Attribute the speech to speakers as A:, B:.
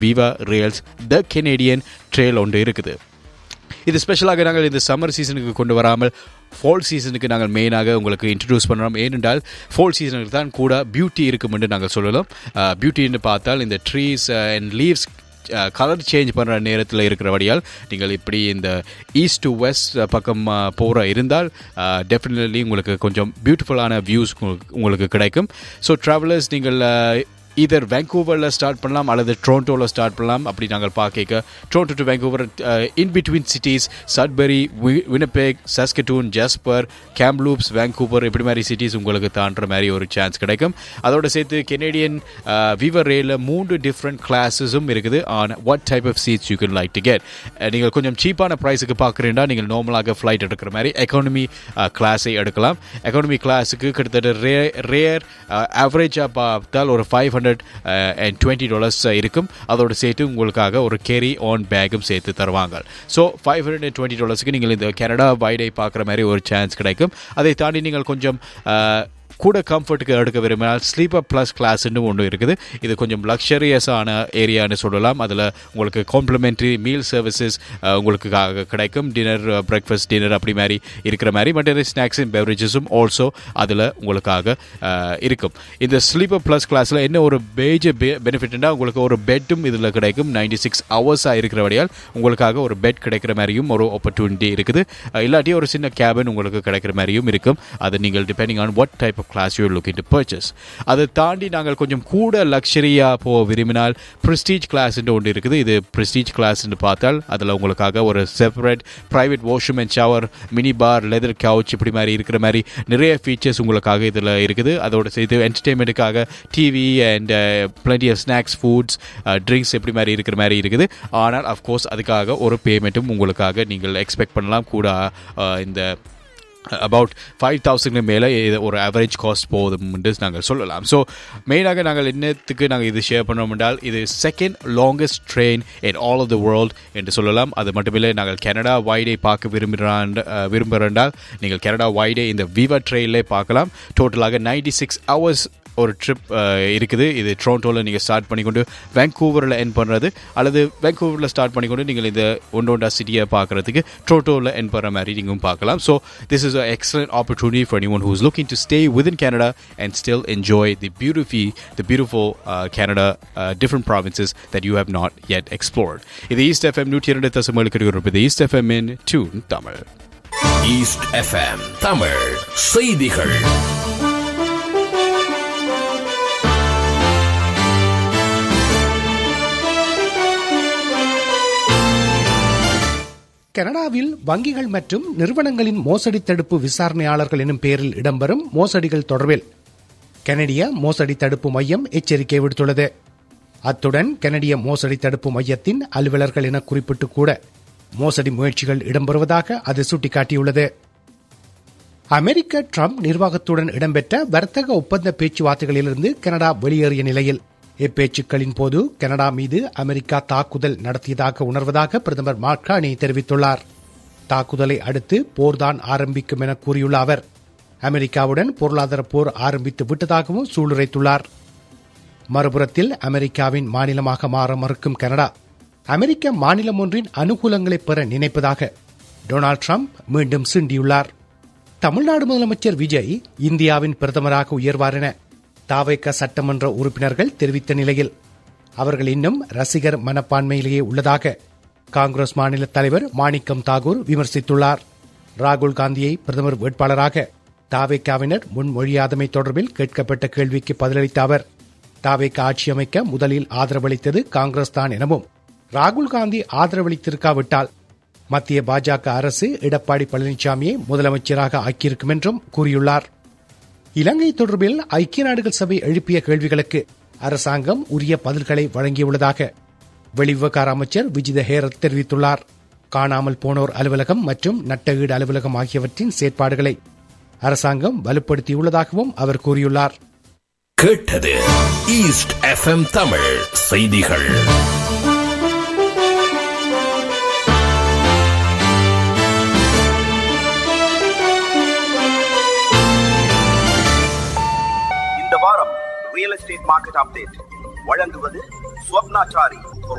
A: விவா rail's the Canadian train ஒன்று இருக்குது இது ஸ்பெஷலாக நாங்கள் இந்த சம்மர் சீசனுக்கு கொண்டு வராமல் ஃபால் சீசனுக்கு நாங்கள் மெயினாக உங்களுக்கு இன்ட்ரடியூஸ் பண்ணுறோம் ஏனென்றால் ஃபால் சீசனுக்கு தான் கூட பியூட்டி இருக்கும் என்று நாங்கள் சொல்லலாம் பியூட்டின்னு பார்த்தால் இந்த trees and leaves colour change பண்ணுற நேரத்தில் இருக்கிறபடியால் நீங்கள் இப்படி இந்த ஈஸ்ட் டு வெஸ்ட் பக்கம் போகிற இருந்தால் டெஃபினெட்லி உங்களுக்கு கொஞ்சம் பியூட்டிஃபுல்லான வியூஸ் உங்களுக்கு கிடைக்கும் ஸோ ட்ராவலர்ஸ் நீங்கள் இதர் வேங்கூவரில் ஸ்டார்ட் பண்ணலாம் அல்லது ட்ரோண்டோவில் ஸ்டார்ட் பண்ணலாம் அப்படி நாங்கள் பார்க்க Toronto to Vancouver in between cities Sudbury Winnipeg Saskatoon Jasper Kamloops Vancouver இப்படி மாதிரி சிட்டிஸ் உங்களுக்கு தாண்டுற மாதிரி ஒரு சான்ஸ் கிடைக்கும் அதோட சேர்த்து கெனேடியன் விவர் ரேல மூன்று டிஃப்ரெண்ட் கிளாஸஸும் இருக்குது on what type of seats you can like to get நீங்கள் கொஞ்சம் சீப்பான ப்ரைஸுக்கு பார்க்குறீங்கன்னா நீங்கள் நார்மலாக ஃப்ளைட் எடுக்கிற மாதிரி எக்கானமி கிளாஸை எடுக்கலாம் எக்கானமி கிளாஸுக்கு கிட்டத்தட்ட ரே ரேர் ஆவரேஜாக பார்த்தால் ஒரு five hundred and twenty dollars இருக்கும் அதோடு சேர்த்து உங்களுக்காக ஒரு கேரி ஆன் பேக்கும் சேர்த்து தருவாங்க so five hundred and twenty டாலர்ஸ்க்கு நீங்கள் இந்த கனடா வைடை பார்க்குற மாதிரி ஒரு சான்ஸ் கிடைக்கும் அதை தாண்டி நீங்கள் கொஞ்சம் கூட கம்ஃபர்ட்டுக்கு எடுக்க விரும்பினால் ஸ்லீப்பர் ப்ளஸ் கிளாஸ்ன்னு ஒன்று இருக்குது இது கொஞ்சம் லக்ஸரியஸான ஏரியான்னு சொல்லலாம் அதில் உங்களுக்கு காம்ப்ளிமெண்ட்ரி மீல் சர்வீசஸ் உங்களுக்கு கிடைக்கும் டின்னர் பிரேக்ஃபாஸ்ட் டின்னர் அப்படி மாதிரி இருக்கிற மாதிரி மற்ற ஸ்நாக்ஸ் அண்ட் பெவரேஜஸும் ஆல்சோ அதில் உங்களுக்காக இருக்கும் இந்த ஸ்லீப்பர் ப்ளஸ் கிளாஸில் என்ன ஒரு மேஜர் பெனிஃபிட்னா உங்களுக்கு ஒரு பெட்டும் இதில் கிடைக்கும் நைன்டி சிக்ஸ் ஹவர்ஸாக இருக்கிறபடியால் உங்களுக்காக ஒரு பெட் கிடைக்கிற மாதிரியும் ஒரு ஆப்பர்ச்சுனிட்டி இருக்குது இல்லாட்டி ஒரு சின்ன கேபின் உங்களுக்கு கிடைக்கிற மாதிரியும் இருக்கும் அது நீங்கள் depending on what type of class you looking to purchase அதை தாண்டி நாங்கள் கொஞ்சம் கூட லக்ஸரியாக போக விரும்பினால் ப்ரெஸ்டீஜ் கிளாஸ்ன்னு ஒன்று இருக்குது இது ப்ரெஸ்டீஜ் கிளாஸ்ன்னு பார்த்தால் அதில் உங்களுக்காக ஒரு separate private washroom and shower mini bar leather couch இப்படி மாதிரி இருக்கிற மாதிரி நிறைய ஃபீச்சர்ஸ் உங்களுக்காக இதில் இருக்குது அதோட சேர்த்து என்டர்டெயின்மெண்ட்டுக்காக TV and plenty of snacks foods drinks இப்படி மாதிரி இருக்கிற மாதிரி இருக்குது ஆனால் அஃப்கோர்ஸ் அதுக்காக ஒரு பேமெண்ட்டும் உங்களுக்காக நீங்கள் எக்ஸ்பெக்ட் பண்ணலாம் கூட இந்த அபவுட் ஃபைவ் தௌசண்ட்க்கு மேலே ஒரு ஆவரேஜ் காஸ்ட் போகுதுன்னு நாங்கள் சொல்லலாம் ஸோ மெயினாக நாங்கள் என்னத்துக்கு நாங்கள் இது ஷேர் பண்ணோம் என்றால் இது second longest train in all of the world என்று சொல்லலாம் அது மட்டுமில்லை நாங்கள் கனடா வைடை பார்க்க விரும்புகிறான் விரும்புகிறேன்டால் நீங்கள் கனடா வைடை இந்த விவா ட்ரெயினிலே பார்க்கலாம் டோட்டலாக நைன்டி சிக்ஸ் ஹவர்ஸ் ஒரு ட்ரிப் இருக்குது இது ட்ரோண்டோவில் நீங்கள் ஸ்டார்ட் பண்ணிக்கொண்டு வேங்கூவரில் என் பண்ணுறது அல்லது வேங்கூவரில் ஸ்டார்ட் பண்ணிக்கொண்டு நீங்கள் இந்த ஒண்டோண்டா சிட்டியை பார்க்குறதுக்கு ட்ரோண்டோவில் என் பண்ணுற மாதிரி நீங்களும் பார்க்கலாம் so this is a excellent opportunity for anyone who's looking to stay within Canada and still enjoy the beauti the beautiful Canada different provinces that you have not yet explored இது East FM நூற்றி இரண்டு தசமேழு கிடைக்கிறது East FM in tune Tamil
B: East FM Tamil செய்திகள்
C: கனடாவில் வங்கிகள் மற்றும் நிறுவனங்களின் மோசடி தடுப்பு விசாரணையாளர்கள் எனும் பெயரில் இடம்பெறும் மோசடிகள் தொடர்பில் கனடிய மோசடி தடுப்பு மையம் எச்சரிக்கை விடுத்துள்ளது அத்துடன் கனடிய மோசடி தடுப்பு மையத்தின் அலுவலர்கள் என குறிப்பிட்டு கூட மோசடி முயற்சிகள் இடம்பெறுவதாக அது சுட்டிக்காட்டியுள்ளது அமெரிக்க ட்ரம்ப் நிர்வாகத்துடன் இடம்பெற்ற வர்த்தக ஒப்பந்த பேச்சுவார்த்தைகளிலிருந்து கனடா வெளியேறிய நிலையில் இப்பேச்சுக்களின் போது கனடா மீது அமெரிக்கா தாக்குதல் நடத்தியதாக உணர்வதாக பிரதமர் மார்கானி தெரிவித்துள்ளார் தாக்குதலை அடுத்து போர்தான் ஆரம்பிக்கும் என கூறியுள்ள அவர் அமெரிக்காவுடன் பொருளாதார போர் ஆரம்பித்து விட்டதாகவும் சூளுரைத்துள்ளார் மறுபுறத்தில் அமெரிக்காவின் மாநிலமாக மாற மறுக்கும் கனடா அமெரிக்க மாநிலம் ஒன்றின் அனுகூலங்களை பெற நினைப்பதாக டொனால்ட் ட்ரம்ப் மீண்டும் சிண்டியுள்ளார் தமிழ்நாடு முதலமைச்சர் விஜய் இந்தியாவின் பிரதமராக உயர்வார் என தாவேக்க சட்டமன்ற உறுப்பினர்கள் தெரிவித்த நிலையில் அவர்கள் இன்னும் ரசிகர் மனப்பான்மையிலேயே உள்ளதாக காங்கிரஸ் மாநில தலைவர் மாணிக்கம் தாகூர் விமர்சித்துள்ளார் ராகுல் காந்தியை பிரதமர் வேட்பாளராக தாவேக்காவினர் முன்மொழியாதமை தொடர்பில் கேட்கப்பட்ட கேள்விக்கு பதிலளித்த அவர் தாவேக்க ஆட்சி அமைக்க முதலில் ஆதரவளித்தது காங்கிரஸ் தான் எனவும் ராகுல் காந்தி ஆதரவளித்திருக்காவிட்டால் மத்திய பாஜக அரசு எடப்பாடி பழனிசாமியை முதலமைச்சராக ஆக்கியிருக்கும் என்றும் கூறியுள்ளார் இலங்கை தொடர்பில் ஐக்கிய நாடுகள் சபை எழுப்பிய கேள்விகளுக்கு அரசாங்கம் உரிய பதில்களை வழங்கியுள்ளதாக வெளிவிவகார அமைச்சர் விஜித ஹேரத் தெரிவித்துள்ளார் காணாமல் போனோர் அலுவலகம் மற்றும் நட்டஈடு அலுவலகம் ஆகியவற்றின் செயற்பாடுகளை அரசாங்கம் வலுப்படுத்தியுள்ளதாகவும் அவர் கூறியுள்ளார்
B: கேட்டது ஈஸ்ட் எஃப்எம் தமிழ் செய்திகள்
D: இந்த வாரம் ரியல் எஸ்டேட் மார்க்கெட் அப்டேட் வழங்குவது ஸ்வப்னாச்சாரி